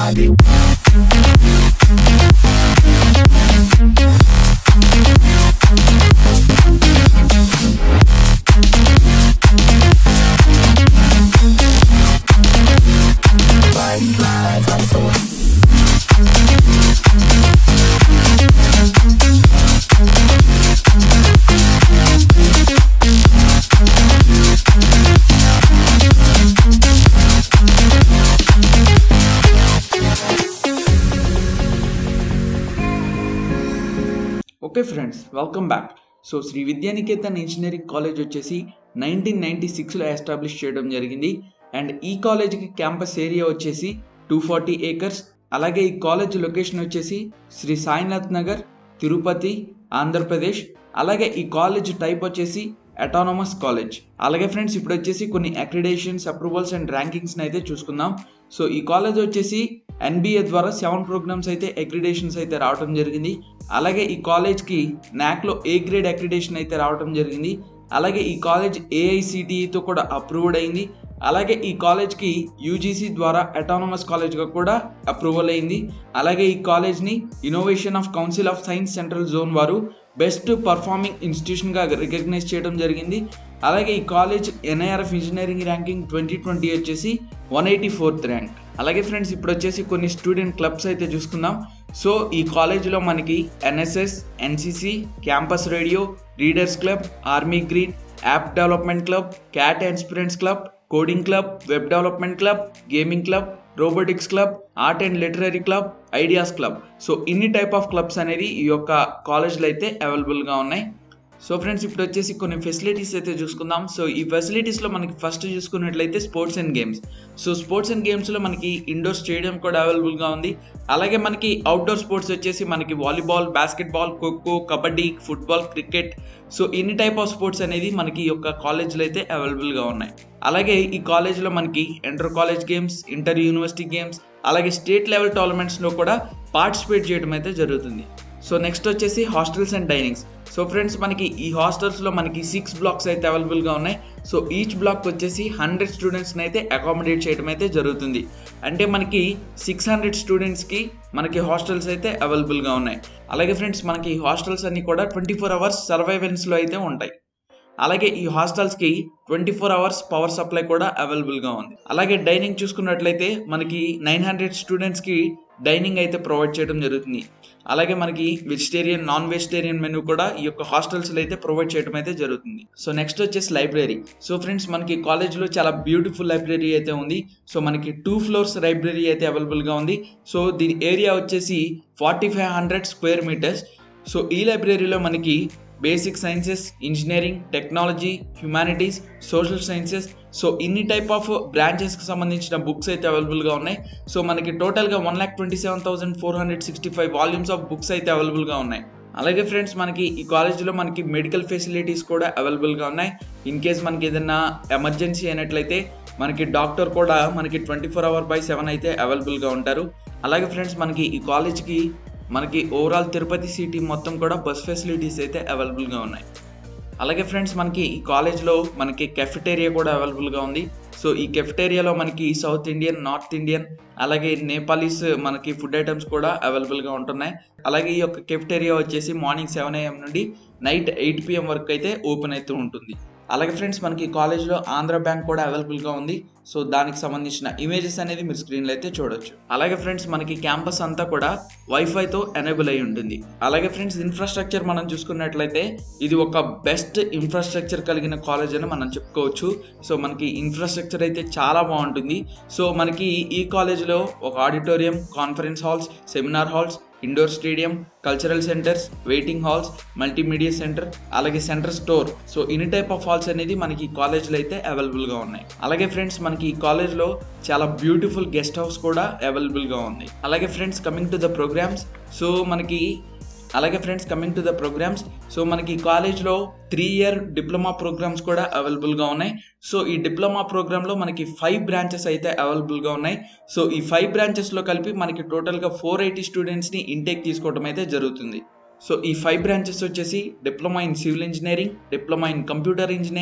body. Body glides on soul. Okay friends welcome back so Shri Vidyanikethan engineering college వచ్చేసి nineteen ninety సిక్స్లో establish చేయడం జరిగింది and ఈ కాలేజ్కి క్యాంపస్ ఏరియా వచ్చేసి టూ ఫార్టీ ఏకర్స్ అలాగే ఈ కాలేజ్ లొకేషన్ వచ్చేసి శ్రీ సాయినాథ్ నగర్ తిరుపతి ఆంధ్రప్రదేశ్ అలాగే ఈ కాలేజ్ టైప్ వచ్చేసి అటానమస్ కాలేజ్ అలాగే ఫ్రెండ్స్ ఇప్పుడు వచ్చేసి కొన్ని అక్రిడేషన్స్ అప్రూవల్స్ అండ్ ర్యాంకింగ్స్ అయితే చూసుకుందాం సో ఈ కాలేజ్ వచ్చేసి ఎన్బిఏ ద్వారా సెవెన్ ప్రోగ్రామ్స్ అయితే అక్రిడేషన్స్ అయితే రావడం జరిగింది అలాగే ఈ కాలేజ్కి నాక్లో ఏ గ్రేడ్ అక్రిడేషన్ అయితే రావడం జరిగింది అలాగే ఈ కాలేజ్ ఏఐసిటిఈతో కూడా అప్రూవ్డ్ అయింది అలాగే ఈ కాలేజ్కి యూజీసీ ద్వారా అటానమస్ కాలేజ్గా కూడా అప్రూవల్ అయింది అలాగే ఈ కాలేజ్ని innovation of council of science central zone వారు బెస్ట్ పర్ఫార్మింగ్ ఇన్స్టిట్యూషన్గా రికగ్నైజ్ చేయడం జరిగింది అలాగే ఈ college NIRF engineering ranking twenty twenty వచ్చేసి వన్ ఎయిటీ ఫోర్త్ ర్యాంక్ అలాగే ఫ్రెండ్స్ ఇప్పుడు వచ్చేసి కొన్ని స్టూడెంట్ క్లబ్స్ అయితే చూసుకుందాం సో ఈ కాలేజీలో మనకి NSS NCC campus radio readers club army green app development club CAT aspirants club coding club web development club gaming club robotics club art and literary club ideas club so ఇన్ని type of clubs అనేది ఈ యొక్క కాలేజ్లో అయితే అవైలబుల్గా ఉన్నాయి so friends ఇప్పుడు వచ్చేసి కొన్ని ఫెసిలిటీస్ అయితే చూసుకుందాం సో ఈ ఫెసిలిటీస్లో మనకి ఫస్ట్ చూసుకున్నట్లయితే sports and games so sports and గేమ్స్లో మనకి ఇండోర్ స్టేడియం కూడా అవైలబుల్గా ఉంది అలాగే మనకి అవుట్డోర్ స్పోర్ట్స్ వచ్చేసి మనకి volleyball basketball kho kho kabaddi football cricket so ఇన్ని టైప్ ఆఫ్ స్పోర్ట్స్ అనేది మనకి ఈ యొక్క కాలేజ్లో అయితే అవైలబుల్గా ఉన్నాయి అలాగే ఈ కాలేజ్లో మనకి inter college games inter university games అలాగే స్టేట్ లెవెల్ టోర్నమెంట్స్లో కూడా పార్టిసిపేట్ చేయడం అయితే జరుగుతుంది సో నెక్స్ట్ వచ్చేసి hostels and dinings so friends మనకి ఈ హాస్టల్స్లో మనకి సిక్స్ బ్లాక్స్ అయితే అవైలబుల్గా ఉన్నాయి సో ఈచ్ బ్లాక్ వచ్చేసి హండ్రెడ్ స్టూడెంట్స్ని అయితే అకామిడేట్ చేయడం అయితే జరుగుతుంది అంటే మనకి సిక్స్ హండ్రెడ్ స్టూడెంట్స్కి మనకి హాస్టల్స్ అయితే అవైలబుల్గా ఉన్నాయి అలాగే ఫ్రెండ్స్ మనకి ఈ హాస్టల్స్ అన్నీ కూడా ట్వంటీ ఫోర్ అవర్స్ సర్వైవెన్స్లో అయితే ఉంటాయి అలాగే ఈ హాస్టల్స్కి twenty four hours power supply కూడా అవైలబుల్గా ఉంది అలాగే డైనింగ్ చూసుకున్నట్లయితే మనకి నైన్ హండ్రెడ్ స్టూడెంట్స్కి డైనింగ్ అయితే ప్రొవైడ్ చేయడం జరుగుతుంది అలాగే మనకి వెజిటేరియన్ నాన్ వెజిటేరియన్ మెనూ కూడా ఈ యొక్క హాస్టల్స్లో అయితే ప్రొవైడ్ చేయడం అయితే జరుగుతుంది సో నెక్స్ట్ వచ్చేసి లైబ్రరీ సో ఫ్రెండ్స్ మనకి కాలేజ్లో చాలా బ్యూటిఫుల్ లైబ్రరీ అయితే ఉంది సో మనకి టూ ఫ్లోర్స్ లైబ్రరీ అయితే అవైలబుల్గా ఉంది సో దీని ఏరియా వచ్చేసి forty five hundred square metres so ఈ లైబ్రరీలో మనకి basic sciences engineering technology humanities social sciences so ఇన్ని టైప్ ఆఫ్ బ్రాంచెస్కి సంబంధించిన బుక్స్ అయితే అవైలబుల్గా ఉన్నాయి సో మనకి టోటల్గా one lakh twenty seven thousand four hundred sixty five volumes of books అయితే అవైలబుల్గా ఉన్నాయి అలాగే ఫ్రెండ్స్ మనకి ఈ కాలేజ్లో మనకి మెడికల్ ఫెసిలిటీస్ కూడా అవైలబుల్గా ఉన్నాయి ఇన్ కేస్ మనకి ఏదైనా ఎమర్జెన్సీ అయినట్లయితే మనకి డాక్టర్ కూడా మనకి twenty four hour by seven అయితే అవైలబుల్గా ఉంటారు అలాగే ఫ్రెండ్స్ మనకి ఈ కాలేజ్కి మనకి ఓవరాల్ తిరుపతి సిటీ మొత్తం కూడా బస్ ఫెసిలిటీస్ అయితే అవైలబుల్గా ఉన్నాయి అలాగే ఫ్రెండ్స్ మనకి ఈ కాలేజ్లో మనకి కెఫెటేరియా కూడా అవైలబుల్గా ఉంది సో ఈ కెఫెటేరియాలో మనకి సౌత్ ఇండియన్ నార్త్ ఇండియన్ అలాగే నేపాలీస్ మనకి ఫుడ్ ఐటమ్స్ కూడా అవైలబుల్గా ఉంటున్నాయి అలాగే ఈ యొక్క కెఫెటేరియా వచ్చేసి మార్నింగ్ సెవెన్ ఏఎం నుండి నైట్ ఎయిట్ పిఎం వరకు అయితే ఓపెన్ అవుతూ ఉంటుంది అలాగే ఫ్రెండ్స్ మనకి కాలేజ్లో ఆంధ్ర బ్యాంక్ కూడా అవైలబుల్గా ఉంది సో దానికి సంబంధించిన ఇమేజెస్ అనేది మీరు స్క్రీన్లో అయితే చూడొచ్చు అలాగే ఫ్రెండ్స్ మనకి క్యాంపస్ అంతా కూడా వైఫైతో ఎనేబుల్ అయి ఉంటుంది అలాగే ఫ్రెండ్స్ ఇన్ఫ్రాస్ట్రక్చర్ మనం చూసుకున్నట్లయితే ఇది ఒక బెస్ట్ ఇన్ఫ్రాస్ట్రక్చర్ కలిగిన కాలేజ్ అని మనం చెప్పుకోవచ్చు సో మనకి ఇన్ఫ్రాస్ట్రక్చర్ అయితే చాలా బాగుంటుంది సో మనకి ఈ కాలేజ్లో ఒక auditorium conference halls seminar halls indoor stadium cultural centres waiting halls multimedia centre అలాగే సెంటర్ స్టోర్ సో ఇన్ని టైప్ ఆఫ్ హాల్స్ అనేది మనకి ఈ కాలేజ్లో అయితే అవైలబుల్గా ఉన్నాయి అలాగే ఫ్రెండ్స్ మనకి ఈ కాలేజ్లో చాలా బ్యూటిఫుల్ గెస్ట్ హౌస్ కూడా అవైలబుల్గా ఉంది అలాగే friends coming to the programmes so మనకి అలాగే friends coming to the programmes so మనకి కాలేజ్లో త్రీ ఇయర్ డిప్లొమా ప్రోగ్రామ్స్ కూడా అవైలబుల్గా ఉన్నాయి సో ఈ డిప్లొమా ప్రోగ్రాంలో మనకి ఫైవ్ బ్రాంచెస్ అయితే అవైలబుల్గా ఉన్నాయి సో ఈ ఫైవ్ బ్రాంచెస్లో కలిపి మనకి టోటల్గా ఫోర్ ఎయిటీ స్టూడెంట్స్ని ఇంటేక్ తీసుకోవడం అయితే జరుగుతుంది సో ఈ ఫైవ్ బ్రాంచెస్ వచ్చేసి diploma in civil engineering diploma in computer engineering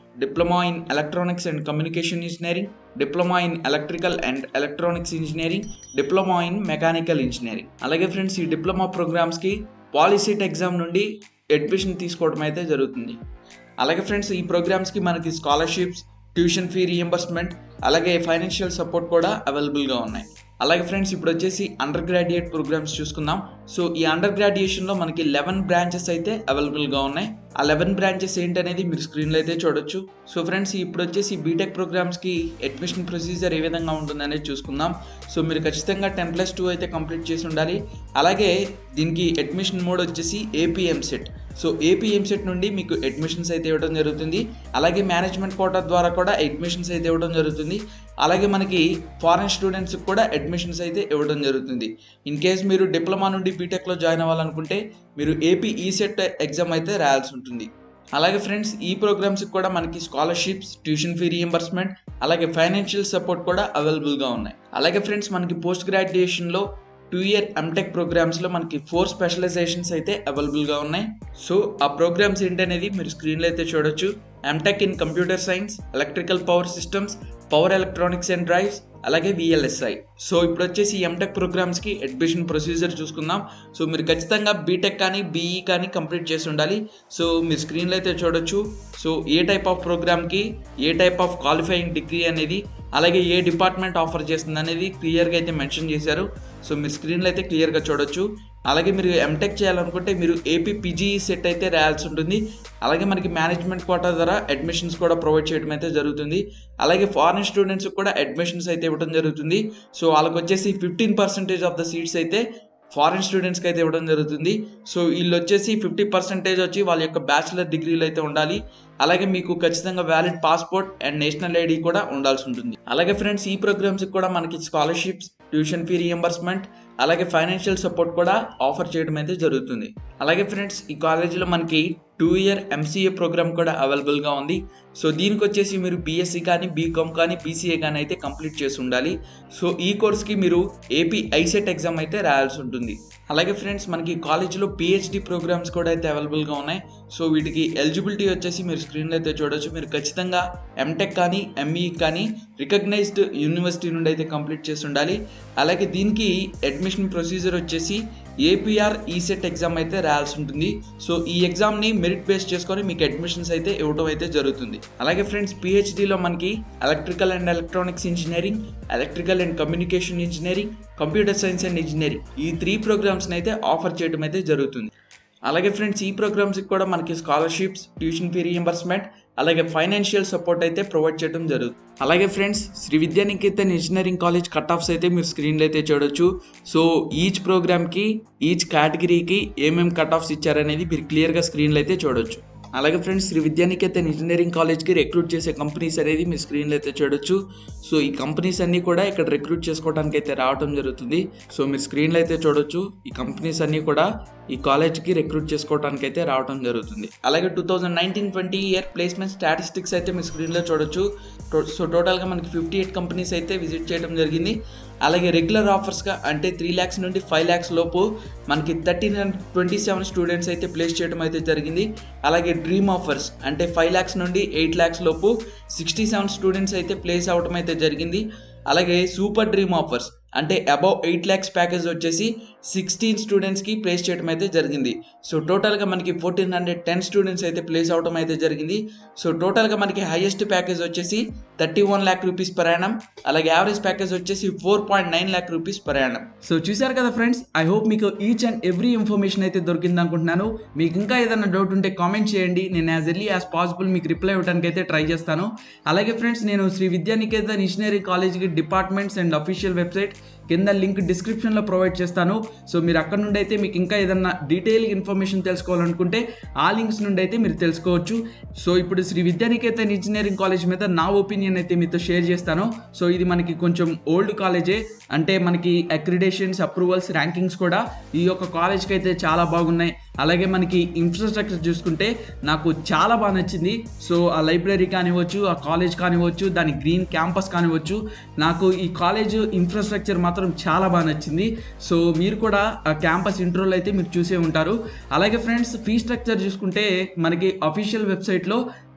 diploma in electronics and communication engineering diploma in electrical and electronics engineering diploma in mechanical engineering అలాగే ఫ్రెండ్స్ ఈ diploma ప్రోగ్రామ్స్కి POLYCET exam నుండి admission తీసుకోవడం అయితే జరుగుతుంది అలాగే ఫ్రెండ్స్ ఈ ప్రోగ్రామ్స్కి మనకి స్కాలర్షిప్స్ ట్యూషన్ ఫీ రియంబర్స్మెంట్ అలాగే ఫైనాన్షియల్ సపోర్ట్ కూడా అవైలబుల్గా ఉన్నాయి అలాగే ఫ్రెండ్స్ ఇప్పుడు వచ్చేసి అండర్ గ్రాడ్యుయేట్ ప్రోగ్రామ్స్ చూసుకుందాం సో ఈ అండర్ గ్రాడ్యుయేషన్లో మనకి లెవెన్ బ్రాంచెస్ అయితే అవైలబుల్గా ఉన్నాయి ఆ లెవెన్ బ్రాంచెస్ ఏంటనేది మీరు స్క్రీన్లో అయితే చూడొచ్చు సో ఫ్రెండ్స్ ఇప్పుడు వచ్చేసి బీటెక్ ప్రోగ్రామ్స్కి అడ్మిషన్ ప్రొసీజర్ ఏ విధంగా ఉంటుందనేది చూసుకుందాం సో మీరు ఖచ్చితంగా టెన్ ప్లస్ టూ అయితే కంప్లీట్ చేసి ఉండాలి అలాగే దీనికి అడ్మిషన్ మోడ్ వచ్చేసి APM CET so APM CET నుండి మీకు అడ్మిషన్స్ అయితే ఇవ్వడం జరుగుతుంది అలాగే మేనేజ్మెంట్ కోటా ద్వారా కూడా అడ్మిషన్స్ అయితే ఇవ్వడం జరుగుతుంది అలాగే మనకి ఫారెన్ స్టూడెంట్స్కి కూడా అడ్మిషన్స్ అయితే ఇవ్వడం జరుగుతుంది ఇన్ కేస్ మీరు డిప్లొమా నుండి బీటెక్లో జాయిన్ అవ్వాలనుకుంటే మీరు ఏపీ ఈ సెట్ ఎగ్జామ్ అయితే రాయాల్సి ఉంటుంది అలాగే ఫ్రెండ్స్ ఈ ప్రోగ్రామ్స్కి కూడా మనకి స్కాలర్షిప్స్ ట్యూషన్ ఫీ రియంబర్స్మెంట్ అలాగే ఫైనాన్షియల్ సపోర్ట్ కూడా అవైలబుల్గా ఉన్నాయి అలాగే ఫ్రెండ్స్ మనకి పోస్ట్ గ్రాడ్యుయేషన్లో టూ ఇయర్ ఎంటెక్ ప్రోగ్రామ్స్లో మనకి ఫోర్ స్పెషలైజేషన్స్ అయితే అవైలబుల్గా ఉన్నాయి సో ఆ ప్రోగ్రామ్స్ ఏంటనేది మీరు స్క్రీన్లో అయితే చూడొచ్చు MTech in computer science electrical power systems power electronics and drives అలాగే విఎల్ఎస్ఐ సో ఇప్పుడు వచ్చేసి ఎంటెక్ ప్రోగ్రామ్స్కి అడ్మిషన్ ప్రొసీజర్ చూసుకుందాం సో మీరు ఖచ్చితంగా బీటెక్ కానీ బీఈ కానీ కంప్లీట్ చేసి ఉండాలి సో మీరు స్క్రీన్లో అయితే చూడొచ్చు సో ఏ టైప్ ఆఫ్ ప్రోగ్రామ్కి ఏ టైప్ ఆఫ్ క్వాలిఫైయింగ్ డిగ్రీ అనేది అలాగే ఏ డిపార్ట్మెంట్ ఆఫర్ చేస్తుంది అనేది క్లియర్గా అయితే మెన్షన్ చేశారు సో మీరు స్క్రీన్లో అయితే క్లియర్గా చూడొచ్చు అలాగే మీరు ఎంటెక్ చేయాలనుకుంటే మీరు ఏపీ పీజీఈ సెట్ అయితే రాయాల్సి ఉంటుంది అలాగే మనకి మేనేజ్మెంట్ కోటా ద్వారా అడ్మిషన్స్ కూడా ప్రొవైడ్ చేయడం అయితే జరుగుతుంది అలాగే ఫారిన్ స్టూడెంట్స్ కూడా అడ్మిషన్స్ అయితే ఇవ్వడం జరుగుతుంది సో వాళ్ళకి వచ్చేసి fifteen percentage of the seats అయితే ఫారిన్ స్టూడెంట్స్కి అయితే ఇవ్వడం జరుగుతుంది సో వీళ్ళు వచ్చేసి ఫిఫ్టీ పర్సెంటేజ్ వచ్చి వాళ్ళ యొక్క బ్యాచిలర్ డిగ్రీలు అయితే ఉండాలి అలాగే మీకు ఖచ్చితంగా valid passport and national ID కూడా ఉండాల్సి ఉంటుంది అలాగే ఫ్రెండ్స్ ఈ ప్రోగ్రామ్స్కి కూడా మనకి స్కాలర్షిప్స్ ట్యూషన్ ఫీ రియంబర్స్మెంట్ అలాగే ఫైనాన్షియల్ సపోర్ట్ కూడా ఆఫర్ చేయడం అయితే జరుగుతుంది అలాగే ఫ్రెండ్స్ ఈ కాలేజీలో మనకి టూ ఇయర్ ఎంసీఏ ప్రోగ్రామ్ కూడా అవైలబుల్గా ఉంది సో దీనికి వచ్చేసి మీరు బీఎస్సీ కానీ బీకామ్ కానీ బీసీఏ కానీ అయితే కంప్లీట్ చేసి ఉండాలి సో ఈ కోర్స్కి మీరు ఏపీ ఐసెట్ ఎగ్జామ్ అయితే రాయాల్సి ఉంటుంది అలాగే ఫ్రెండ్స్ మనకి కాలేజీలో పిహెచ్డి ప్రోగ్రామ్స్ కూడా అయితే అవైలబుల్గా ఉన్నాయి సో వీటికి ఎలిజిబిలిటీ వచ్చేసి మీరు స్క్రీన్లో అయితే చూడొచ్చు మీరు ఖచ్చితంగా ఎంటెక్ కానీ ఎంఈ కానీ రికగ్నైజ్డ్ యూనివర్సిటీ నుండి అయితే కంప్లీట్ చేసి ఉండాలి అలాగే దీనికి అడ్మిషన్ ప్రొసీజర్ వచ్చేసి ఏపీఆర్ ఈసెట్ ఎగ్జామ్ అయితే రాయాల్సి ఉంటుంది సో ఈ ఎగ్జామ్ని మెరిట్ బేస్ చేసుకొని మీకు అడ్మిషన్స్ అయితే ఇవ్వడం అయితే జరుగుతుంది అలాగే ఫ్రెండ్స్ పిహెచ్డిలో మనకి electrical and electronics engineering electrical and communication engineering computer science and engineering ఈ త్రీ ప్రోగ్రామ్స్ని అయితే ఆఫర్ చేయడం అయితే జరుగుతుంది అలాగే ఫ్రెండ్స్ ఈ ప్రోగ్రామ్స్కి కూడా మనకి స్కాలర్షిప్స్ ట్యూషన్ ఫీ రియంబర్స్మెంట్ అలాగే ఫైనాన్షియల్ సపోర్ట్ అయితే ప్రొవైడ్ చేయడం జరుగుతుంది అలాగే friends Shri Vidyanikethan engineering college cut offs అయితే మీరు స్క్రీన్లో అయితే చూడొచ్చు సో ఈచ్ ప్రోగ్రామ్కి ఈచ్ కేటగిరీకి ఏమేమి కట్ ఆఫ్స్ ఇచ్చారనేది మీరు క్లియర్గా స్క్రీన్లో అయితే చూడొచ్చు అలాగే ఫ్రెండ్స్ శ్రీ విద్యానికేతన్ ఇంజనీరింగ్ కాలేజ్కి రిక్రూట్ చేసే కంపెనీస్ అనేది మీ స్క్రీన్లో అయితే చూడొచ్చు సో ఈ కంపెనీస్ అన్నీ కూడా ఇక్కడ రిక్రూట్ చేసుకోవడానికి అయితే రావడం జరుగుతుంది సో మీరు స్క్రీన్లో అయితే చూడొచ్చు ఈ కంపెనీస్ అన్నీ కూడా ఈ కాలేజ్కి రిక్రూట్ చేసుకోవడానికి అయితే రావడం జరుగుతుంది అలాగే two thousand nineteen twenty year placement statistics అయితే మీ స్క్రీన్లో చూడొచ్చు టో- సో టోటల్గా మనకి ఫిఫ్టీ ఎయిట్ కంపెనీస్ అయితే విజిట్ చేయడం జరిగింది అలాగే రెగ్యులర్ ఆఫర్స్గా అంటే త్రీ ల్యాక్స్ నుండి ఫైవ్ ల్యాక్స్ లోపు మనకి thirteen and twenty seven students అయితే ప్లేస్ చేయడం అయితే జరిగింది అలాగే డ్రీమ్ ఆఫర్స్ అంటే ఫైవ్ ల్యాక్స్ నుండి ఎయిట్ ల్యాక్స్ లోపు సిక్స్టీ సెవెన్ స్టూడెంట్స్ అయితే ప్లేస్ అవడం అయితే జరిగింది అలాగే సూపర్ డ్రీమ్ ఆఫర్స్ అంటే అబౌవ్ ఎయిట్ ల్యాక్స్ ప్యాకేజ్ వచ్చేసి సిక్స్టీన్ స్టూడెంట్స్కి ప్లేస్ చేయడం అయితే జరిగింది సో టోటల్గా మనకి ఫోర్టీన్ హండ్రెడ్ టెన్ స్టూడెంట్స్ అయితే ప్లేస్ అవడం అయితే జరిగింది సో టోటల్గా మనకి హైయెస్ట్ ప్యాకేజ్ వచ్చేసి thirty one lakh rupees per annum అలాగే యావరేజ్ ప్యాకేజ్ వచ్చేసి four point nine lakh rupees per annum so చూసారు కదా ఫ్రెండ్స్ ఐ హోప్ మీకు ఈచ్ అండ్ ఎవ్రీ ఇన్ఫర్మేషన్ అయితే దొరికింది అనుకుంటున్నాను మీకు ఇంకా ఏదైనా డౌట్ ఉంటే కామెంట్ చేయండి నేను యాజ్ ఎర్లీ యాజ్ పాసిబుల్ మీకు రిప్లై ఇవ్వడానికి అయితే ట్రై చేస్తాను అలాగే ఫ్రెండ్స్ నేను శ్రీ విద్యానికేతన్ ఇంజనీరింగ్ కాలేజ్కి డిపార్ట్మెంట్స్ అండ్ అఫీషియల్ వెబ్సైట్ కింద లింక్ డిస్క్రిప్షన్లో ప్రొవైడ్ చేస్తాను సో మీరు అక్కడ నుండి అయితే మీకు ఇంకా ఏదన్నా డీటెయిల్ ఇన్ఫర్మేషన్ తెలుసుకోవాలనుకుంటే ఆ లింక్స్ నుండి అయితే మీరు తెలుసుకోవచ్చు సో ఇప్పుడు శ్రీ విద్యానికేతన్ ఇంజనీరింగ్ కాలేజ్ మీద నా ఒపీనియన్ అయితే మీతో షేర్ చేస్తాను సో ఇది మనకి కొంచెం ఓల్డ్ కాలేజే అంటే మనకి అక్రిడేషన్స్ అప్రూవల్స్ ర్యాంకింగ్స్ కూడా ఈ యొక్క కాలేజ్కి అయితే చాలా బాగున్నాయి అలాగే మనకి ఇన్ఫ్రాస్ట్రక్చర్ చూసుకుంటే నాకు చాలా బాగా నచ్చింది సో ఆ లైబ్రరీ కానివ్వచ్చు ఆ కాలేజ్ కానివ్వచ్చు దాని గ్రీన్ క్యాంపస్ కానివ్వచ్చు నాకు ఈ కాలేజ్ ఇన్ఫ్రాస్ట్రక్చర్ మాత్రం చాలా బాగా నచ్చింది సో మీరు కూడా ఆ క్యాంపస్ ఇంట్రోల్ అయితే మీరు చూసే ఉంటారు అలాగే ఫ్రెండ్స్ ఫీ స్ట్రక్చర్ చూసుకుంటే మనకి అఫీషియల్ వెబ్సైట్లో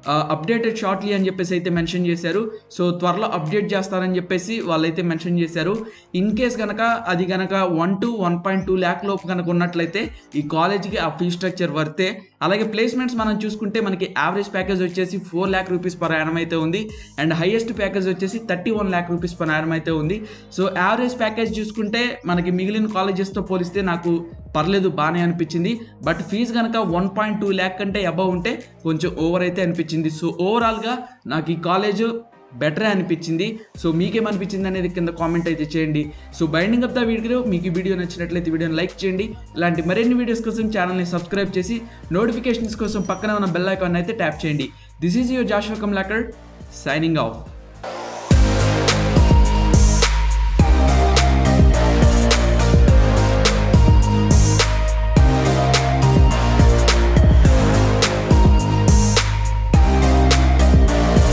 అప్డేటెడ్ షార్ట్లీ అని చెప్పేసి అయితే మెన్షన్ చేశారు సో త్వరలో అప్డేట్ చేస్తారని చెప్పేసి వాళ్ళైతే మెన్షన్ చేశారు ఇన్ కేస్ కనుక అది కనుక one to one point two lakh లోపు కనుక ఉన్నట్లయితే ఈ కాలేజ్కి ఆ ఫీ స్ట్రక్చర్ వర్తే అలాగే ప్లేస్మెంట్స్ మనం చూసుకుంటే మనకి యావరేజ్ ప్యాకేజ్ వచ్చేసి four lakh rupees per annum అయితే ఉంది అండ్ హైయెస్ట్ ప్యాకేజ్ వచ్చేసి thirty one lakh rupees per annum అయితే ఉంది సో యావరేజ్ ప్యాకేజ్ చూసుకుంటే మనకి మిగిలిన కాలేజెస్తో పోలిస్తే నాకు పర్లేదు బాగానే అనిపించింది బట్ ఫీజు కనుక వన్ పాయింట్ టూ ల్యాక్ కంటే అబవ్ ఉంటే కొంచెం ఓవర్ అయితే అనిపించింది సో ఓవరాల్గా నాకు ఈ కాలేజ్ బెటరే అనిపించింది సో మీకేమనిపించింది అనేది కింద కామెంట్ అయితే చేయండి so winding up the video మీకు ఈ వీడియో నచ్చినట్లయితే వీడియోని లైక్ చేయండి ఇలాంటి మరిన్ని వీడియోస్ కోసం ఛానల్ని సబ్స్క్రైబ్ చేసి నోటిఫికేషన్స్ కోసం పక్కన ఉన్న బెల్ ఐకాన్ అయితే ట్యాప్ చేయండి this is your Joshua Kamalakar signing of